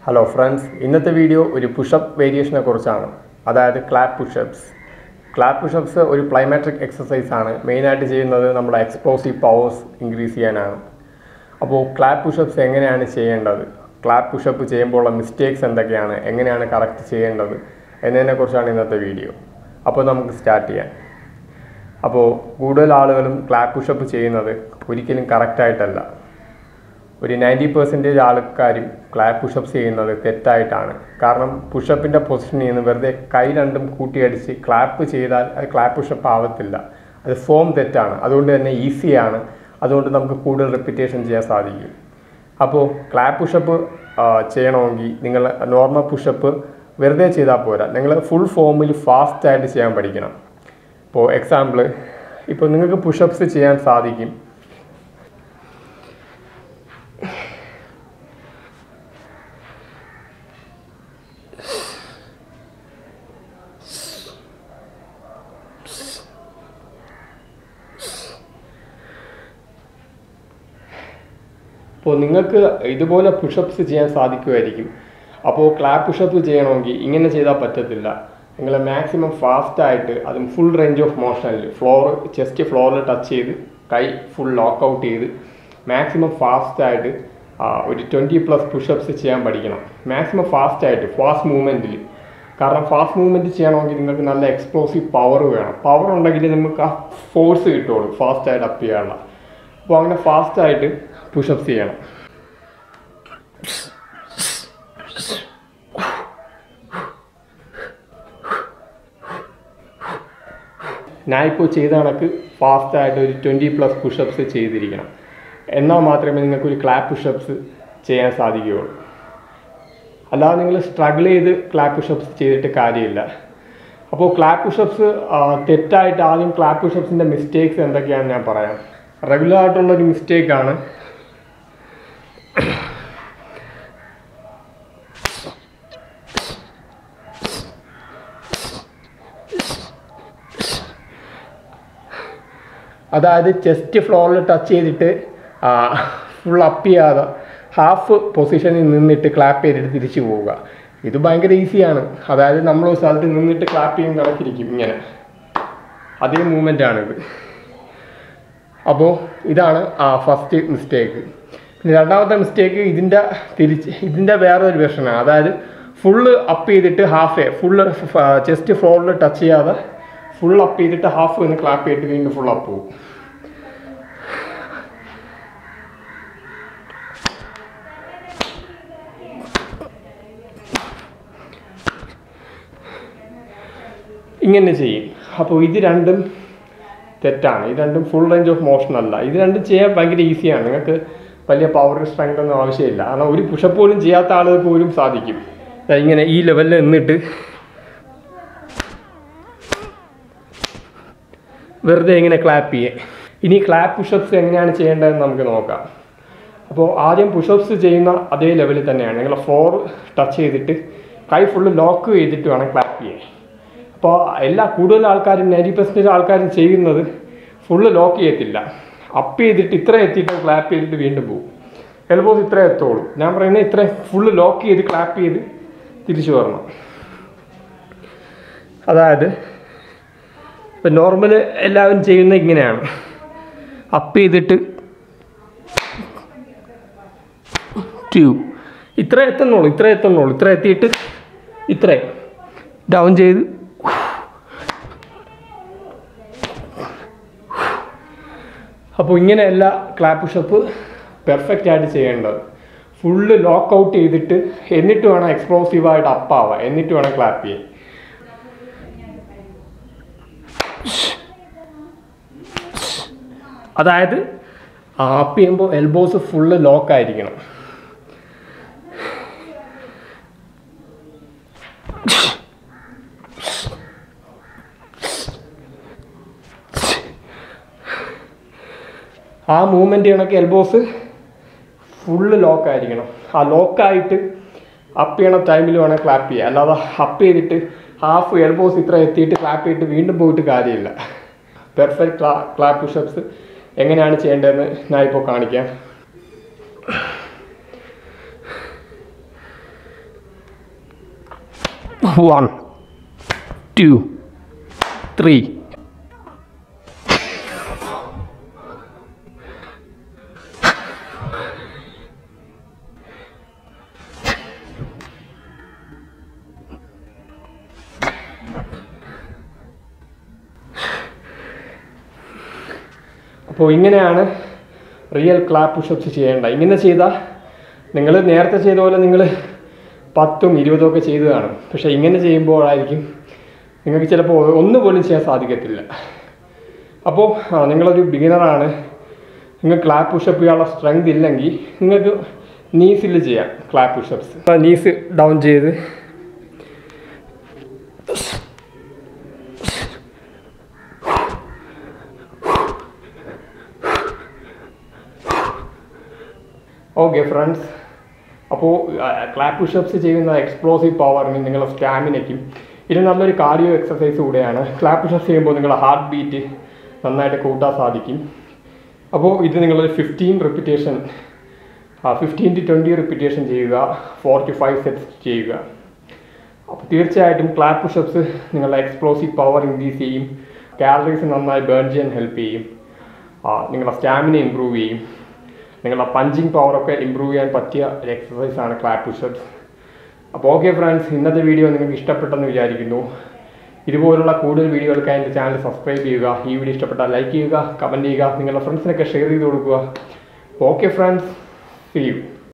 hello friends ഇന്നത്തെ video ഒരു pushup വേരിയേഷനെ കുറിച്ചാണ് അതായത് ക്ലാപ്പ് പുഷപ്സ് ക്ലാപ്പ് പുഷപ്സ് ഒരു പ്ലൈമാട്രിക് എക്സസൈസ് ആണ് മെയിനായിട്ട് ചെയ്യുന്നത് നമ്മുടെ എക്സ്പ്ലോസീവ് പവേഴ്സ് ഇൻക്രീസ് ചെയ്യാനാണ് അപ്പോൾ ക്ലാപ്പ് പുഷപ്സ് എങ്ങനെയാണ് ചെയ്യേണ്ടത് ക്ലാപ്പ് പുഷപ്പ് ചെയ്യുമ്പോഴുള്ള മിസ്റ്റേക്സ് എന്തൊക്കെയാണ് എങ്ങനെയാണ് കറക്റ്റ് ചെയ്യേണ്ടത് എന്നതിനെക്കുറിച്ചാണ് ഇന്നത്തെ വീഡിയോ അപ്പോൾ നമുക്ക് സ്റ്റാർട്ട് ചെയ്യാം അപ്പോൾ കൂടുതൽ ആളുകളും ക്ലാപ്പ് പുഷപ്പ് ചെയ്യുന്നത് ഒരിക്കലും കറക്റ്റായിട്ടല്ല ഒരു നയൻറ്റി പെർസെൻറ്റേജ് ആൾക്കാരും ക്ലാപ്പ് പുഷപ്സ് ചെയ്യുന്നത് തെറ്റായിട്ടാണ് കാരണം പുഷപ്പിൻ്റെ പൊസിഷനിൽ നിന്ന് വെറുതെ കൈ രണ്ടും കൂട്ടിയടിച്ച് ക്ലാപ്പ് ചെയ്താൽ അത് ക്ലാപ്പ് പുഷപ്പ് ആവത്തില്ല അത് ഫോം തെറ്റാണ് അതുകൊണ്ട് തന്നെ ഈസിയാണ് അതുകൊണ്ട് നമുക്ക് കൂടുതൽ റിപ്പീറ്റേഷൻ ചെയ്യാൻ സാധിക്കും അപ്പോൾ ക്ലാപ്പ് പുഷപ്പ് ചെയ്യണമെങ്കിൽ നിങ്ങൾ നോർമൽ പുഷപ്പ് വെറുതെ ചെയ്താൽ പോരാ നിങ്ങൾ ഫുൾ ഫോമിൽ ഫാസ്റ്റായിട്ട് ചെയ്യാൻ പഠിക്കണം ഇപ്പോൾ എക്സാമ്പിൾ ഇപ്പോൾ നിങ്ങൾക്ക് പുഷപ്സ് ചെയ്യാൻ സാധിക്കും അപ്പോൾ നിങ്ങൾക്ക് ഇതുപോലെ പുഷപ്സ് ചെയ്യാൻ സാധിക്കുമായിരിക്കും അപ്പോൾ ക്ലാപ്പ് പുഷപ്പ് ചെയ്യണമെങ്കിൽ ഇങ്ങനെ ചെയ്താൽ പറ്റത്തില്ല നിങ്ങൾ മാക്സിമം ഫാസ്റ്റായിട്ട് അതും ഫുൾ റേഞ്ച് ഓഫ് മോഷനിൽ ഫ്ലോർ ചെസ്റ്റ് ഫ്ലോറിൽ ടച്ച് ചെയ്ത് കൈ ഫുൾ ലോക്ക് ഔട്ട് ചെയ്ത് മാക്സിമം ഫാസ്റ്റായിട്ട് ഒരു ട്വൻറ്റി പ്ലസ് പുഷപ്സ് ചെയ്യാൻ പഠിക്കണം മാക്സിമം ഫാസ്റ്റായിട്ട് ഫാസ്റ്റ് മൂവ്മെൻറ്റിൽ കാരണം ഫാസ്റ്റ് മൂവ്മെൻറ്റ് ചെയ്യണമെങ്കിൽ നിങ്ങൾക്ക് നല്ല എക്സ്പ്ലോസീവ് പവർ വേണം പവർ ഉണ്ടെങ്കിൽ നമുക്ക് ആ ഫോഴ്സ് കിട്ടുള്ളൂ ഫാസ്റ്റായിട്ട് അപ്പ് ചെയ്യാനുള്ള അപ്പോൾ അങ്ങനെ ഫാസ്റ്റായിട്ട് പുഷപ്സ് ചെയ്യണം ഞാൻ ഇപ്പോൾ ചെയ്ത കണക്ക് ഫാസ്റ്റായിട്ട് ഒരു ട്വൻറ്റി പ്ലസ് പുഷപ്സ് ചെയ്തിരിക്കണം എന്നാൽ മാത്രമേ നിങ്ങൾക്ക് ഒരു ക്ലാപ്പ് പുഷപ്സ് ചെയ്യാൻ സാധിക്കുകയുള്ളൂ അല്ലാതെ നിങ്ങൾ സ്ട്രഗിൾ ചെയ്ത് ക്ലാപ്പ് പുഷപ്സ് ചെയ്തിട്ട് കാര്യമില്ല അപ്പോൾ ക്ലാപ്പ് പുഷപ്സ് തെറ്റായിട്ട് ആദ്യം ക്ലാപ്പ് പുഷപ്സിൻ്റെ മിസ്റ്റേക്സ് എന്തൊക്കെയാണെന്ന് ഞാൻ പറയാം റെഗുലർ ആയിട്ടുള്ളൊരു മിസ്റ്റേക്കാണ് അതായത് ചെസ്റ്റ് ഫ്ലോറിൽ ടച്ച് ചെയ്തിട്ട് ഫുൾ അപ്പ് ചെയ്യാതെ ഹാഫ് പൊസിഷനിൽ നിന്നിട്ട് ക്ലാപ്പ് ചെയ്തിട്ട് തിരിച്ചു പോവുക ഇത് ഭയങ്കര ഈസിയാണ് അതായത് നമ്മൾ ഒരു സ്ഥലത്ത് നിന്നിട്ട് ക്ലാപ്പ് ചെയ്യും കണക്കിരിക്കും ഇങ്ങനെ അതേ മൂവ്മെൻ്റ് ആണിത് അപ്പോൾ ഇതാണ് ഫസ്റ്റ് മിസ്റ്റേക്ക് പിന്നെ രണ്ടാമത്തെ മിസ്റ്റേക്ക് ഇതിൻ്റെ തിരിച്ച് ഇതിൻ്റെ വേറൊരു വെർഷനാണ് അതായത് ഫുള്ള് അപ്പ് ചെയ്തിട്ട് ഹാഫ് ഫുള്ള് ചെസ്റ്റ് ഫ്ലോറിൽ ടച്ച് ചെയ്യാതെ ഫുൾ അപ്പ് ചെയ്തിട്ട് ഹാഫ് എന്ന് ക്ലാപ്പ് ചെയ്തിട്ട് വീണ്ടും ഫുൾ അപ്പ് പോകും ഇങ്ങനെ ചെയ്യും അപ്പോൾ ഇത് രണ്ടും തെറ്റാണ് ഇത് രണ്ടും ഫുൾ റേഞ്ച് ഓഫ് മോഷൻ അല്ല ഇത് രണ്ടും ചെയ്യാൻ ഭയങ്കര ഈസിയാണ് നിങ്ങൾക്ക് വലിയ പവർ സ്ട്രെങ്ത് ഒന്നും ആവശ്യമില്ല കാരണം ഒരു പുഷപ്പ് പോലും ചെയ്യാത്ത ആളുകൾ പോലും സാധിക്കും ഇങ്ങനെ ഈ ലെവലിൽ നിന്നിട്ട് വെറുതെ ഇങ്ങനെ ക്ലാപ്പ് ചെയ്യേ ഇനി ക്ലാപ്പ് പുഷപ്സ് എങ്ങനെയാണ് ചെയ്യേണ്ടതെന്ന് നമുക്ക് നോക്കാം അപ്പോൾ ആദ്യം പുഷപ്സ് ചെയ്യുന്ന അതേ ലെവലിൽ തന്നെയാണ് നിങ്ങൾ ഫ്ലോർ ടച്ച് ചെയ്തിട്ട് കൈ ഫുള്ള് ലോക്ക് ചെയ്തിട്ട് വേണം ക്ലാപ്പ് ചെയ്യാൻ അപ്പോൾ എല്ലാ കൂടുതൽ ആൾക്കാരും നയൻറ്റി പെർസെൻറ്റേജ് ആൾക്കാരും ചെയ്യുന്നത് ഫുള്ള് ലോക്ക് ചെയ്യത്തില്ല അപ്പ് ചെയ്തിട്ട് ഇത്ര എത്തിയിട്ട് ക്ലാപ്പ് ചെയ്തിട്ട് വീണ്ടും പോകും എൽബോസ് ഇത്ര എത്തോളൂ ഞാൻ പറയുന്നത് ഇത്ര ഫുള്ള് ലോക്ക് ചെയ്ത് ക്ലാപ്പ് ചെയ്ത് തിരിച്ചു വരണം അതായത് ഇപ്പം നോർമൽ എല്ലാവരും ചെയ്യുന്ന ഇങ്ങനെയാണ് അപ്പ് ചെയ്തിട്ട് ട്യൂബ് ഇത്ര എത്തുന്നുള്ളൂ ഇത്ര എത്തുന്നുള്ളൂ ഇത്ര എത്തിയിട്ട് ഇത്ര ഡൗൺ ചെയ്ത് അപ്പോൾ ഇങ്ങനെയല്ല ക്ലാപ്പ് പുഷപ്പ് പെർഫെക്റ്റ് ആയിട്ട് ചെയ്യേണ്ടത് ഫുള്ള് ലോക്ക് ഔട്ട് ചെയ്തിട്ട് എന്നിട്ട് വേണം എക്സ്പ്ലോസീവായിട്ട് അപ്പാവുക എന്നിട്ട് വേണം ക്ലാപ്പ് ചെയ്യാൻ അതായത് ആപ്പ് ചെയ്യുമ്പോൾ എൽബോസ് ഫുള്ള് ലോക്ക് ആയിരിക്കണം ആ മൂവ്മെൻറ്റ് കണക്ക് എൽബോസ് ഫുള്ള് ലോക്ക് ആയിരിക്കണം ആ ലോക്കായിട്ട് അപ്പ് ചെയ്യണ ടൈമിൽ വേണം ക്ലാപ്പ് ചെയ്യുക അല്ലാതെ അപ്പ് ചെയ്തിട്ട് ഹാഫ് എൽബോസ് ഇത്ര എത്തിയിട്ട് ക്ലാപ്പ് ചെയ്തിട്ട് വീണ്ടും പോയിട്ട് കാര്യമില്ല പെർഫെക്റ്റ് ക്ലാ ക്ലാപ്പ് പുഷപ്സ് എങ്ങനെയാണ് ചെയ്യേണ്ടതെന്ന് ഞാൻ ഇപ്പോൾ കാണിക്കാം വൺ ടു ത്രീ അപ്പോൾ ഇങ്ങനെയാണ് റിയൽ ക്ലാപ്പ് പുഷപ്സ് ചെയ്യേണ്ടത് ഇങ്ങനെ ചെയ്താൽ നിങ്ങൾ നേരത്തെ ചെയ്ത പോലെ നിങ്ങൾ പത്തും ഇരുപതും ഒക്കെ ചെയ്ത് കാണും പക്ഷേ ഇങ്ങനെ ചെയ്യുമ്പോഴായിരിക്കും നിങ്ങൾക്ക് ചിലപ്പോൾ ഒന്ന് പോലും ചെയ്യാൻ സാധിക്കത്തില്ല അപ്പോൾ ആ, നിങ്ങളൊരു ബിഗിനറാണ് നിങ്ങൾ ക്ലാപ്പ് പുഷപ്പ് ചെയ്യാനുള്ള സ്ട്രെങ്ത് ഇല്ലെങ്കിൽ നിങ്ങൾക്ക് നീസിൽ ചെയ്യാം ക്ലാപ്പ് പുഷപ്സ് നീസ് ഡൗൺ ചെയ്ത് ഓക്കെ ഫ്രണ്ട്സ് അപ്പോൾ ക്ലാപ്പ് പുഷപ്സ് ചെയ്യുന്ന എക്സ്പ്ലോസീവ് പവറിനും നിങ്ങളുടെ സ്റ്റാമിനയ്ക്കും ഇത് നല്ലൊരു കാർഡിയോ എക്സസൈസ് കൂടെയാണ് ക്ലാപ്പ് പുഷപ്സ് ചെയ്യുമ്പോൾ നിങ്ങളുടെ ഹാർട്ട് ബീറ്റ് നന്നായിട്ട് കൂട്ടാൻ സാധിക്കും അപ്പോൾ ഇത് നിങ്ങളൊരു fifteen repetition fifteen to twenty repetition ചെയ്യുക ഫോർ ടു ഫൈവ് സെറ്റ്സ് ചെയ്യുക അപ്പോൾ തീർച്ചയായിട്ടും ക്ലാപ്പ് പുഷപ്സ് നിങ്ങളുടെ എക്സ്പ്ലോസീവ് പവർ ഇൻക്രീസ് ചെയ്യും കാലറീസ് നന്നായി ബേൺ ചെയ്യാൻ ഹെൽപ്പ് ചെയ്യും ആ, നിങ്ങളുടെ സ്റ്റാമിന ഇമ്പ്രൂവ് ചെയ്യും നിങ്ങളുടെ പഞ്ചിങ് പവറൊക്കെ ഇമ്പ്രൂവ് ചെയ്യാൻ പറ്റിയ ഒരു എക്സസൈസ് ആണ് ക്ലാപ്പ് പുഷപ്സ് അപ്പോൾ ഓക്കെ ഫ്രണ്ട്സ് ഇന്നത്തെ വീഡിയോ നിങ്ങൾക്ക് ഇഷ്ടപ്പെട്ടെന്ന് വിചാരിക്കുന്നു ഇതുപോലുള്ള കൂടുതൽ വീഡിയോകൾക്കായി എൻ്റെ ചാനൽ സബ്സ്ക്രൈബ് ചെയ്യുക ഈ വീഡിയോ ഇഷ്ടപ്പെട്ടാൽ ലൈക്ക് ചെയ്യുക കമൻറ്റ് ചെയ്യുക നിങ്ങളുടെ ഫ്രണ്ട്സിനൊക്കെ ഷെയർ ചെയ്ത് കൊടുക്കുക ഓക്കെ ഫ്രണ്ട്സ് സി യു